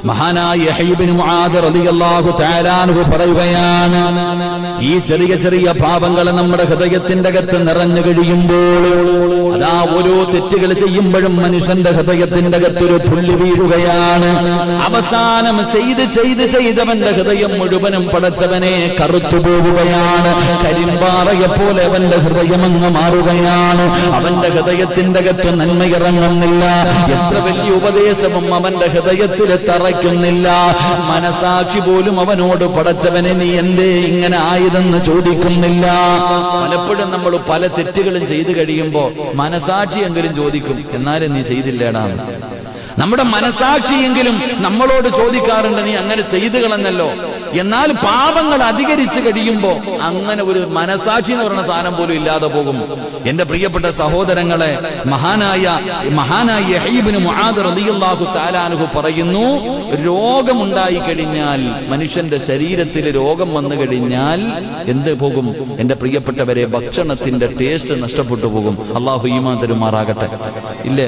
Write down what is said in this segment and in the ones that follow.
മഹാനായ യഹ്യബ്നു മുആദ് റളിയല്ലാഹു തആല അൻഹു പറയുകയാണ് ഈ ചെറിയ ചെറിയ പാപങ്ങൾ നമ്മുടെ ഹൃദയത്തിന്റെ അകത്ത് നിറഞ്ഞു കഴിയുമ്പോൾ അതാ ഓരോ തെറ്റുകൾ ചെയ്യുമ്പോഴും മനുഷ്യന്റെ ഹൃദയത്തിന്റെ അകത്ത് ഒരു പുള്ളി വീഴുകയാണ് അവസാനം ചെയ്ത് ചെയ്ത് ചെയ്തവന്റെ ഹൃദയം മുഴുവനും പടച്ചവനെ കറുത്തു പോവുകയാണ് കരിമ്പാറയെ പോലെ അവന്റെ ഹൃദയം അങ്ങ് മാറുകയാണ് അവന്റെ ഹൃദയത്തിന്റെ അകത്ത് നന്മ ഇറങ്ങുന്നില്ല എത്ര വലിയ ഉപദേശവും അവന്റെ ഹൃദയത്തിൽ തറയ്ക്കുന്നില്ല മനസാക്ഷി പോലും അവനോട് പടച്ചവനെ നീ എന്തേ ഇങ്ങനെ ആയതെന്ന് ചോദിക്കുന്നില്ല പലപ്പോഴും നമ്മൾ പല തെറ്റുകളും ചെയ്തു കഴിയുമ്പോ മനസാക്ഷി എങ്കിലും ചോദിക്കും എന്നാലും നീ ചെയ്തില്ലേടാ നമ്മുടെ മനസാക്ഷിയെങ്കിലും നമ്മളോട് ചോദിക്കാറുണ്ട് നീ അങ്ങനെ ചെയ്തു കളഞ്ഞല്ലോ എന്നാൽ പാപങ്ങൾ അധികരിച്ചു കഴിയുമ്പോ അങ്ങനെ ഒരു മനസാക്ഷി എന്ന് പറയുന്ന സാധനം പോലും ഇല്ലാതെ പോകും എന്റെ പ്രിയപ്പെട്ട സഹോദരങ്ങളെ മഹാനായ മഹാനായ യഹീബിന് മുആദ് റളിയല്ലാഹു തആലാനുഹു പറയുന്നു രോഗമുണ്ടായി കഴിഞ്ഞാൽ മനുഷ്യന്റെ ശരീരത്തിൽ രോഗം വന്നു കഴിഞ്ഞാൽ എന്ത് പോകും എന്റെ പ്രിയപ്പെട്ടവരെ ഭക്ഷണത്തിന്റെ ടേസ്റ്റ് നഷ്ടപ്പെട്ടു പോകും അള്ളാഹു ഈമാൻ തരുമാറാകട്ടെ ഇല്ലേ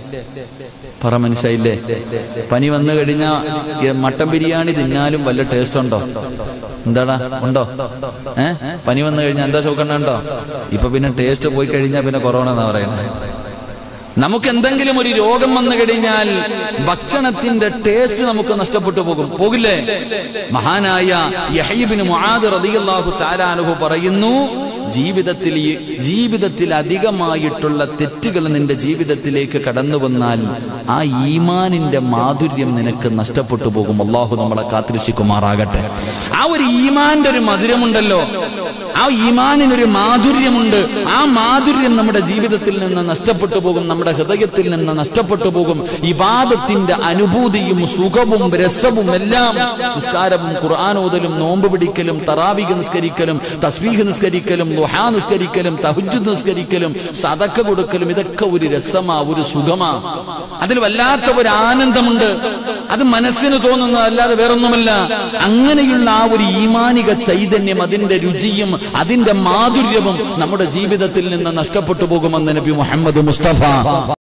പറ മനുഷ്യ ഇല്ലേ പനി വന്നു കഴിഞ്ഞാ ഈ മട്ടൻ ബിരിയാണി തിന്നാലും വല്ല ടേസ്റ്റ് ഉണ്ടോ എന്താടാ ഉണ്ടോ ഏ പനി വന്നു കഴിഞ്ഞാൽ എന്താ ചോക്കണ്ണുണ്ടോ ഇപ്പൊ പിന്നെ ടേസ്റ്റ് പോയി കഴിഞ്ഞാൽ പിന്നെ കൊറോണ എന്നാ പറയുന്നത് നമുക്ക് എന്തെങ്കിലും ഒരു രോഗം വന്നു കഴിഞ്ഞാൽ ഭക്ഷണത്തിന്റെ ടേസ്റ്റ് നമുക്ക് നഷ്ടപ്പെട്ടു പോകും പോകില്ലേ മഹാനായ യഹീബിന് മുആദ് റളിയല്ലാഹു തആല അൻഹു പറയുന്നു ജീവിതത്തിൽ ഈ ജീവിതത്തിൽ അധികമായിട്ടുള്ള തെറ്റുകൾ നിന്റെ ജീവിതത്തിലേക്ക് കടന്നു വന്നാൽ ആ ഈമാനിന്റെ മാധുര്യം നിനക്ക് നഷ്ടപ്പെട്ടു പോകും അള്ളാഹു നമ്മളെ കാത്തിരക്ഷിക്കുമാറാകട്ടെ ആ ഒരു ഈമാന്റെ ഒരു മധുരമുണ്ടല്ലോ ആ ഈമാനിനൊരു മാധുര്യമുണ്ട് ആ മാധുര്യം നമ്മുടെ ജീവിതത്തിൽ നിന്ന് നഷ്ടപ്പെട്ടു പോകും നമ്മുടെ ഹൃദയത്തിൽ നിന്ന് നഷ്ടപ്പെട്ടു പോകും ഇബാദത്തിന്റെ അനുഭൂതിയും സുഖവും രസവും എല്ലാം നിസ്കാരവും ഖുർആാനോദലും നോമ്പ് പിടിക്കലും തറാവിക നിസ്കരിക്കലും തസ്ബീഹ് നിസ്കരിക്കലും ലുഹാ നിസ്കരിക്കലും തഹുജ് നിസ്കരിക്കലും സതക്ക കൊടുക്കലും ഇതൊക്കെ ഒരു രസമാ ഒരു സുഖമാ അതിൽ വല്ലാത്ത ഒരു ആനന്ദമുണ്ട് അത് മനസ്സിന് തോന്നുന്നതല്ലാതെ വേറൊന്നുമല്ല അങ്ങനെയുള്ള ആ ഒരു ഈമാനിക ചൈതന്യം അതിന്റെ രുചിയും അതിന്റെ മാധുര്യവും നമ്മുടെ ജീവിതത്തിൽ നിന്ന് നഷ്ടപ്പെട്ടു പോകുമെന്ന് നബി മുഹമ്മദ് മുസ്തഫ